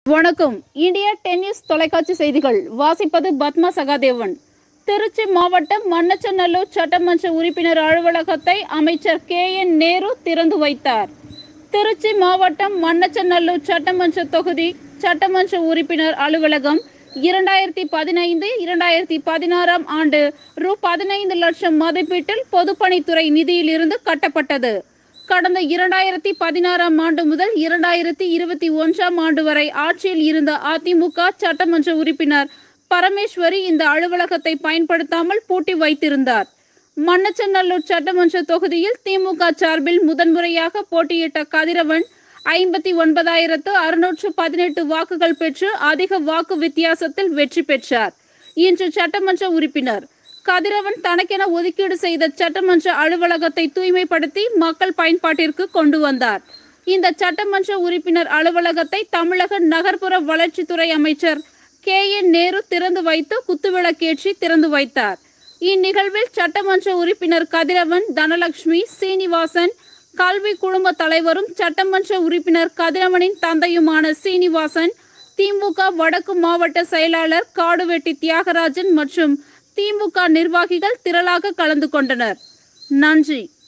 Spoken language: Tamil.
வணக்கம் இந்தியா டென்னிஸ் தொலைக்காட்சி செய்திகள் வாசிப்பது பத்மா சகாதேவன் திருச்சி மாவட்டம் மண்ணச்சநல்லூர் சட்டமன்ற உறுப்பினர் அலுவலகத்தை அமைச்சர் கே என் நேரு திறந்து வைத்தார் திருச்சி மாவட்டம் மண்ணச்சநல்லூர் சட்டமன்ற தொகுதி சட்டமன்ற உறுப்பினர் அலுவலகம் இரண்டாயிரத்தி பதினைந்து இரண்டாயிரத்தி பதினாறாம் ஆண்டு ரூ பதினைந்து லட்சம் மதிப்பீட்டில் பொதுப்பணித்துறை நிதியிலிருந்து கட்டப்பட்டது கடந்த இரண்டாயிரத்தி பதினாறாம் ஆண்டு முதல் இரண்டாயிரத்தி இருபத்தி ஒன்றாம் ஆண்டு வரை ஆட்சியில் இருந்த அதிமுக சட்டமன்ற உறுப்பினர் பரமேஸ்வரி இந்த அலுவலகத்தை பயன்படுத்தாமல் பூட்டி வைத்திருந்தார் மண்ணச்சநல்லூர் சட்டமன்ற தொகுதியில் திமுக சார்பில் முதன்முறையாக போட்டியிட்ட கதிரவன் ஐம்பத்தி ஒன்பதாயிரத்து அறுநூற்று பதினெட்டு வாக்குகள் பெற்று அதிக வாக்கு வித்தியாசத்தில் வெற்றி பெற்றார் இன்று சட்டமன்ற உறுப்பினர் கதிரவன் தனக்கென ஒதுக்கீடு செய்த சட்டமன்ற அலுவலகத்தை தூய்மைப்படுத்தி மக்கள் பயன்பாட்டிற்கு கொண்டு வந்தார் இந்த சட்டமன்ற உறுப்பினர் அலுவலகத்தை தமிழக நகர்ப்புற வளர்ச்சித்துறை அமைச்சர் கே என் நேரு திறந்து வைத்து குத்துவிளக்கேற்றி திறந்து வைத்தார் இந்நிகழ்வில் சட்டமன்ற உறுப்பினர் கதிரவன் தனலட்சுமி சீனிவாசன் கல்வி குழும தலைவரும் சட்டமன்ற உறுப்பினர் கதிரவனின் தந்தையுமான சீனிவாசன் திமுக வடக்கு மாவட்ட செயலாளர் காடுவெட்டி தியாகராஜன் மற்றும் திமுக நிர்வாகிகள் திரளாக கலந்து கொண்டனர் நன்றி